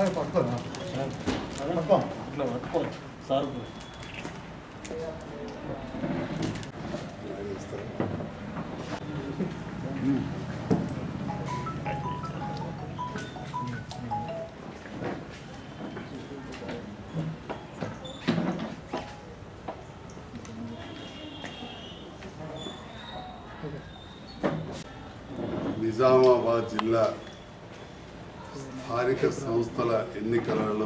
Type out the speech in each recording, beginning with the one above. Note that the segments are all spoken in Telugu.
పట్టుకోనా పట్టుకో ఇట్లా పట్టుకో సార్ నిజామాబాద్ జిల్లా స్థానిక సంస్థల ఎన్నికలలో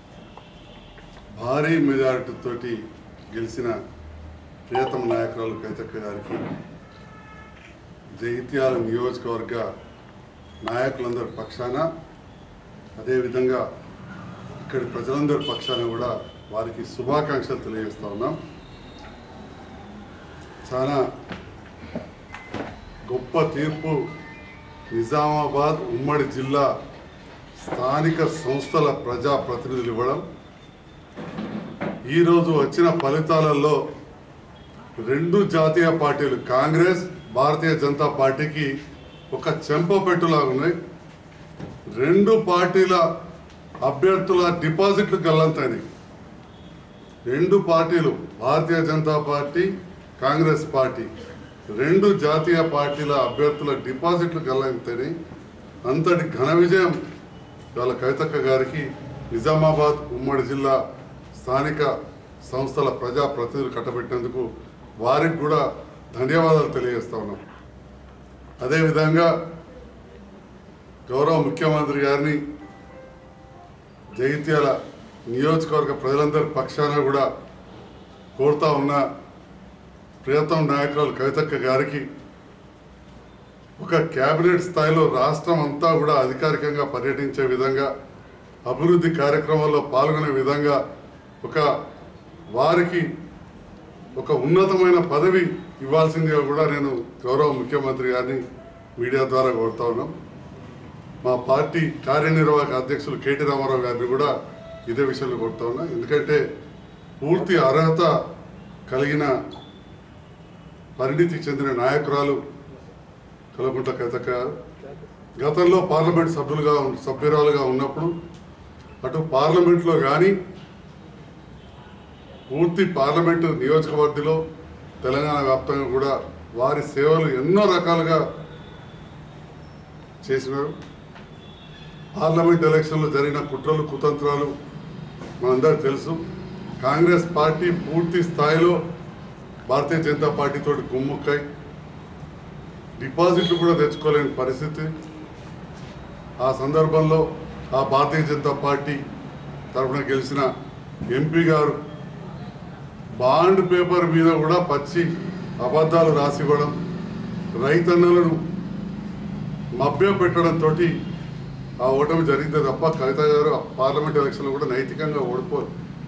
భారీ మెజారిటీతోటి గెలిచిన ప్రియతమ నాయకురాలు కైతక్క గారికి జగిత్యాల నియోజకవర్గ నాయకులందరి పక్షాన అదేవిధంగా ఇక్కడి ప్రజలందరి పక్షాన కూడా వారికి శుభాకాంక్షలు తెలియజేస్తా ఉన్నాం చాలా గొప్ప తీర్పు నిజామాబాద్ ఉమ్మడి జిల్లా స్థానిక సంస్థల ప్రజా ప్రతినిధులు ఇవ్వడం ఈరోజు వచ్చిన ఫలితాలలో రెండు జాతీయ పార్టీలు కాంగ్రెస్ భారతీయ జనతా పార్టీకి ఒక చెంపపెట్టులాగా ఉన్నాయి రెండు పార్టీల అభ్యర్థుల డిపాజిట్లు గల్లంతైనాయి రెండు పార్టీలు భారతీయ జనతా పార్టీ కాంగ్రెస్ పార్టీ రెండు జాతీయ పార్టీల అభ్యర్థుల డిపాజిట్లు గల్లంతని అంతటి ఘన విజయం వాళ్ళ కవితక్క గారికి నిజామాబాద్ ఉమ్మడి జిల్లా స్థానిక సంస్థల ప్రజా ప్రతినిధులు కట్టబెట్టినందుకు వారికి కూడా ధన్యవాదాలు తెలియజేస్తా ఉన్నాం అదేవిధంగా గౌరవ ముఖ్యమంత్రి గారిని జగిత్యాల నియోజకవర్గ ప్రజలందరి పక్షాన కూడా కోరుతా ఉన్న ప్రియతమ నాయకురాలు కవితక్క గారికి ఒక కేబినెట్ స్థాయిలో రాష్ట్రం అంతా కూడా అధికారికంగా పర్యటించే విధంగా అభివృద్ధి కార్యక్రమాల్లో పాల్గొనే విధంగా ఒక వారికి ఒక ఉన్నతమైన పదవి ఇవ్వాల్సిందిగా కూడా నేను గౌరవ ముఖ్యమంత్రి గారిని మీడియా ద్వారా కోరుతా ఉన్నాం మా పార్టీ కార్యనిర్వాహక అధ్యక్షులు కేటీ రామారావు గారిని కూడా ఇదే విషయంలో కోరుతా ఉన్నా ఎందుకంటే పూర్తి అర్హత కలిగిన పరిణితి చెందిన నాయకురాలు కలకుంట కవితక్క గారు గతంలో పార్లమెంట్ సభ్యులుగా సభ్యురాలుగా ఉన్నప్పుడు అటు పార్లమెంట్లో కానీ పూర్తి పార్లమెంటు నియోజకవర్గంలో తెలంగాణ వ్యాప్తంగా కూడా వారి సేవలు ఎన్నో రకాలుగా చేసినారు పార్లమెంట్ ఎలక్షన్లో జరిగిన కుట్రలు కుతంత్రాలు మనందరికీ తెలుసు కాంగ్రెస్ పార్టీ పూర్తి స్థాయిలో భారతీయ జనతా పార్టీతో గుమ్ముక్కై డిపాజిట్లు కూడా తెచ్చుకోలేని పరిస్థితి ఆ సందర్భంలో ఆ భారతీయ జనతా పార్టీ తరఫున గెలిచిన ఎంపీ గారు బాండ్ పేపర్ మీద కూడా పచ్చి అబద్ధాలు రాసివ్వడం రైతన్నలను మభ్య పెట్టడంతో ఆ ఓటమి జరిగిందే తప్ప కవిత గారు ఆ పార్లమెంట్ ఎలక్షన్లో కూడా నైతికంగా ఓడిపోరు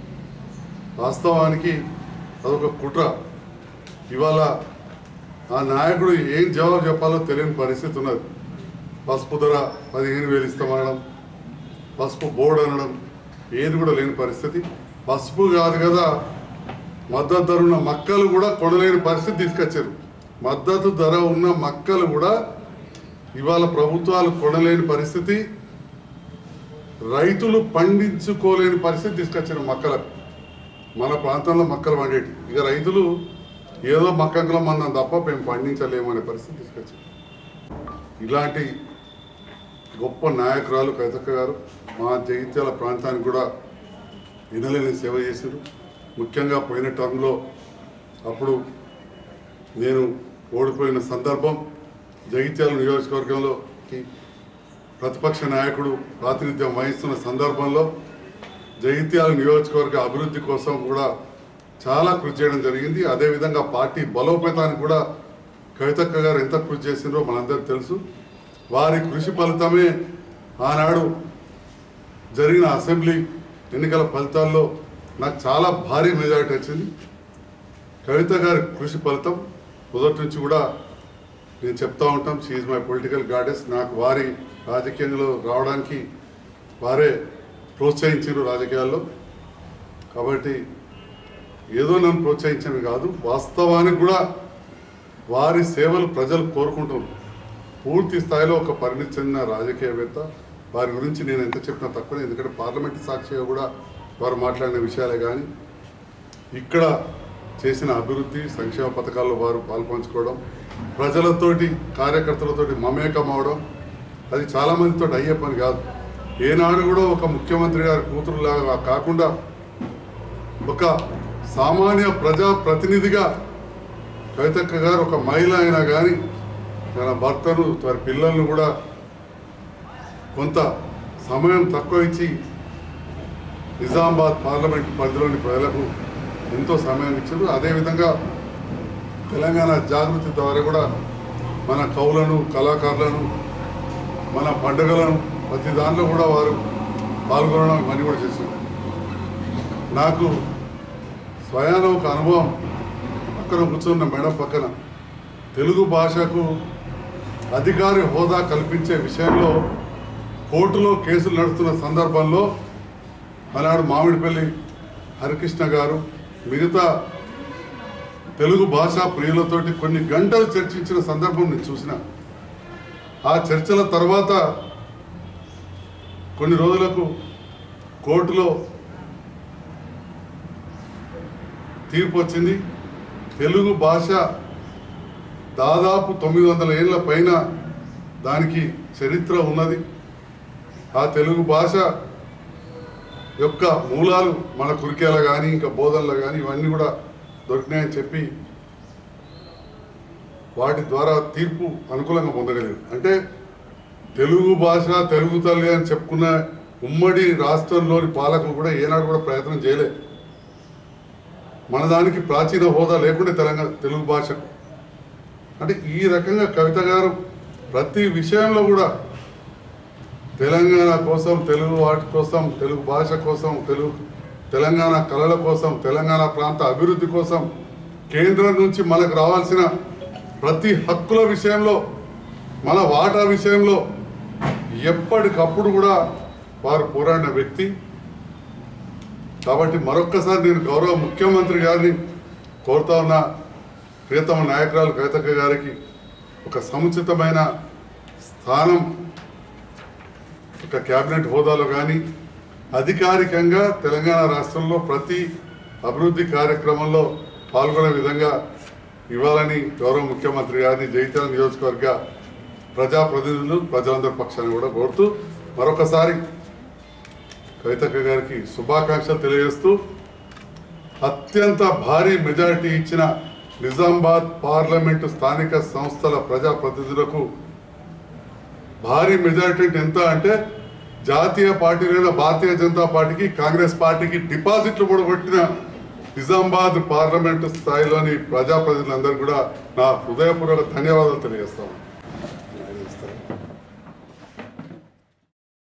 వాస్తవానికి అదొక కుట్ర ఇవాళ ఆ నాయకుడు ఏం జవాబు చెప్పాలో తెలియని పరిస్థితి ఉన్నది పసుపు ధర పదిహేను వేలు ఇస్తామనడం పసుపు బోర్డు అనడం ఏది కూడా లేని పరిస్థితి పసుపు కాదు కదా మద్దతు ధర ఉన్న మక్కలు కూడా కొనలేని పరిస్థితి తీసుకొచ్చారు మద్దతు ధర ఉన్న మక్కలు కూడా ఇవాళ ప్రభుత్వాలు కొనలేని పరిస్థితి రైతులు పండించుకోలేని పరిస్థితి తీసుకొచ్చారు మక్కలకు మన ప్రాంతంలో మక్కలు పండేటి ఇక రైతులు ఏదో మక్కకులో మనం తప్ప మేము పండించలేము అనే పరిస్థితి తీసుకొచ్చారు ఇలాంటి గొప్ప నాయకురాలు కవితక్క గారు మా జగిత్యాల ప్రాంతానికి కూడా వినలేని సేవ చేశారు ముఖ్యంగా పోయిన టర్మ్లో అప్పుడు నేను ఓడిపోయిన సందర్భం జగిత్యాల నియోజకవర్గంలో ప్రతిపక్ష నాయకుడు ప్రాతినిధ్యం వహిస్తున్న సందర్భంలో జగిత్యాల నియోజకవర్గ అభివృద్ధి కోసం కూడా చాలా కృషి చేయడం జరిగింది అదేవిధంగా పార్టీ బలోపేతానికి కూడా కవితక్క గారు ఎంత కృషి చేసిందో మనందరికీ తెలుసు వారి కృషి ఫలితమే ఆనాడు జరిగిన అసెంబ్లీ ఎన్నికల ఫలితాల్లో నాకు చాలా భారీ మెజారిటీ వచ్చింది కవిత గారి కృషి ఫలితం మొదటి నుంచి కూడా నేను చెప్తా ఉంటాం షీఈ్ మై పొలిటికల్ గాడెస్ నాకు వారి రాజకీయంలో రావడానికి వారే ప్రోత్సహించారు రాజకీయాల్లో కాబట్టి ఏదో నన్ను ప్రోత్సహించని కాదు వాస్తవానికి కూడా వారి సేవలు ప్రజలు కోరుకుంటున్నారు పూర్తి స్థాయిలో ఒక పరిణితి చెందిన రాజకీయవేత్త వారి గురించి నేను ఎంత చెప్పినా తక్కువ ఎందుకంటే పార్లమెంట్ సాక్షిగా కూడా వారు మాట్లాడిన విషయాలే కానీ ఇక్కడ చేసిన అభివృద్ధి సంక్షేమ పథకాల్లో వారు పాల్పంచుకోవడం ప్రజలతోటి కార్యకర్తలతోటి మమేకం అవడం అది చాలామందితో అయ్యే పని కాదు ఏనాడు కూడా ఒక ముఖ్యమంత్రి గారి కూతురులాగా కాకుండా ఒక సామాన్య ప్రజా ప్రతినిధిగా కవితక్క గారు ఒక మహిళ అయినా కానీ తన భర్తను వారి పిల్లలను కూడా కొంత సమయం తక్కువ ఇచ్చి నిజామాబాద్ పార్లమెంట్ పరిధిలోని ప్రజలకు ఎంతో సమయం ఇచ్చారు అదేవిధంగా తెలంగాణ జాగృతి ద్వారా కూడా మన కవులను కళాకారులను మన పండుగలను ప్రతి దాంట్లో కూడా వారు పాల్గొనడం ఇవన్నీ కూడా చేశారు నాకు స్వయాన ఒక అనుభవం పక్కన కూర్చున్న మేడం పక్కన తెలుగు భాషకు అధికారి హోదా కల్పించే విషయంలో కోర్టులో కేసులు నడుస్తున్న సందర్భంలో ఆనాడు మామిడిపల్లి హరికృష్ణ గారు మిగతా తెలుగు భాషా ప్రియులతోటి కొన్ని గంటలు చర్చించిన సందర్భం నేను చూసిన ఆ చర్చల తర్వాత కొన్ని రోజులకు కోర్టులో తీర్పు వచ్చింది తెలుగు భాష దాదాపు తొమ్మిది వందల ఏళ్ళ పైన దానికి చరిత్ర ఉన్నది ఆ తెలుగు భాష యొక్క మూలాలు మన కురికేల కానీ ఇంకా బోధనలు కానీ ఇవన్నీ కూడా దొరికినాయని చెప్పి వాటి ద్వారా తీర్పు అనుకూలంగా పొందగలిగారు అంటే తెలుగు భాష తెలుగు తల్లి అని చెప్పుకున్న ఉమ్మడి రాష్ట్రంలోని పాలకులు కూడా ఏనాడు కూడా ప్రయత్నం చేయలేదు మన దానికి ప్రాచీన హోదా లేకుండా తెలంగాణ తెలుగు భాషకు అంటే ఈ రకంగా కవిత గారు ప్రతి విషయంలో కూడా తెలంగాణ కోసం తెలుగు వాటి కోసం తెలుగు భాష కోసం తెలుగు తెలంగాణ కళల కోసం తెలంగాణ ప్రాంత అభివృద్ధి కోసం కేంద్రం నుంచి మనకు రావాల్సిన ప్రతి హక్కుల విషయంలో మన వాటా విషయంలో ఎప్పటికప్పుడు కూడా వారు పోరాడిన వ్యక్తి కాబట్టి మరొక్కసారి నేను గౌరవ ముఖ్యమంత్రి గారిని కోరుతా ఉన్న ప్రియతమ నాయకురాలు కవితక్క గారికి ఒక సముచితమైన స్థానం ఒక క్యాబినెట్ హోదాలో కానీ అధికారికంగా తెలంగాణ రాష్ట్రంలో ప్రతి అభివృద్ధి కార్యక్రమంలో పాల్గొనే విధంగా ఇవ్వాలని గౌరవ ముఖ్యమంత్రి గారిని జైత్యాల నియోజకవర్గ ప్రజాప్రతినిధులు ప్రజలందరి పక్షాన్ని కూడా కోరుతూ మరొకసారి కవితక్క గారికి శుభాకాంక్షలు తెలియజేస్తూ అత్యంత భారీ మెజారిటీ ఇచ్చిన నిజామాబాద్ పార్లమెంటు స్థానిక సంస్థల ప్రజాప్రతినిధులకు భారీ మెజారిటీ అంటే ఎంత అంటే జాతీయ పార్టీలైన భారతీయ జనతా పార్టీకి కాంగ్రెస్ పార్టీకి డిపాజిట్లు కూడా కొట్టిన నిజామాబాద్ పార్లమెంటు స్థాయిలోని ప్రజాప్రతినిధులందరూ కూడా నా హృదయపూర్వక ధన్యవాదాలు తెలియజేస్తాను